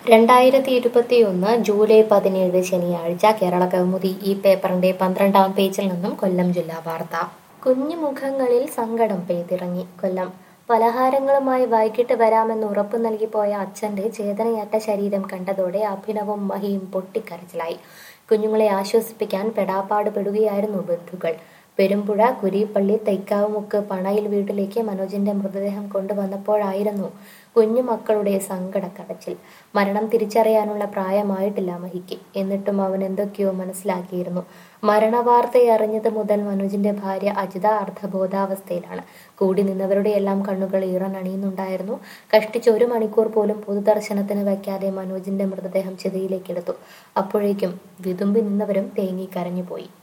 രണ്ടായിരത്തി ഇരുപത്തിയൊന്ന് ജൂലൈ പതിനേഴ് ശനിയാഴ്ച കേരള കൗമുദി ഈ പേപ്പറിന്റെ പന്ത്രണ്ടാം പേജിൽ നിന്നും കൊല്ലം ജില്ലാ വാർത്ത കുഞ്ഞു മുഖങ്ങളിൽ സങ്കടം പെയ്തിറങ്ങി കൊല്ലം പലഹാരങ്ങളുമായി വൈകിട്ട് വരാമെന്ന് ഉറപ്പു നൽകിപ്പോയ അച്ഛന്റെ ചേതനയറ്റ ശരീരം കണ്ടതോടെ അഭിനവും മഹിയും പൊട്ടിക്കരച്ചിലായി കുഞ്ഞുങ്ങളെ ആശ്വസിപ്പിക്കാൻ പെടാപ്പാട് പെടുകയായിരുന്നു ബന്ധുക്കൾ പെരുമ്പുഴ കുരിപ്പള്ളി തൈക്കാവുമുക്ക് പണയിൽ വീട്ടിലേക്ക് മനോജിന്റെ മൃതദേഹം കൊണ്ടുവന്നപ്പോഴായിരുന്നു കുഞ്ഞുമക്കളുടെ സങ്കടക്കടച്ചിൽ മരണം തിരിച്ചറിയാനുള്ള പ്രായമായിട്ടില്ല മഹിക്ക് എന്നിട്ടും അവൻ എന്തൊക്കെയോ മനസ്സിലാക്കിയിരുന്നു മരണവാർത്തയറിഞ്ഞത് മുതൽ മനോജിന്റെ ഭാര്യ അജിത അർദ്ധബോധാവസ്ഥയിലാണ് കൂടി നിന്നവരുടെ എല്ലാം കണ്ണുകൾ ഈറനണിയുന്നുണ്ടായിരുന്നു കഷ്ടിച്ച് ഒരു മണിക്കൂർ പോലും പൊതുദർശനത്തിന് വയ്ക്കാതെ മനോജിന്റെ മൃതദേഹം ചിതയിലേക്കെടുത്തു അപ്പോഴേക്കും വിതുമ്പി നിന്നവരും തേങ്ങി കരഞ്ഞുപോയി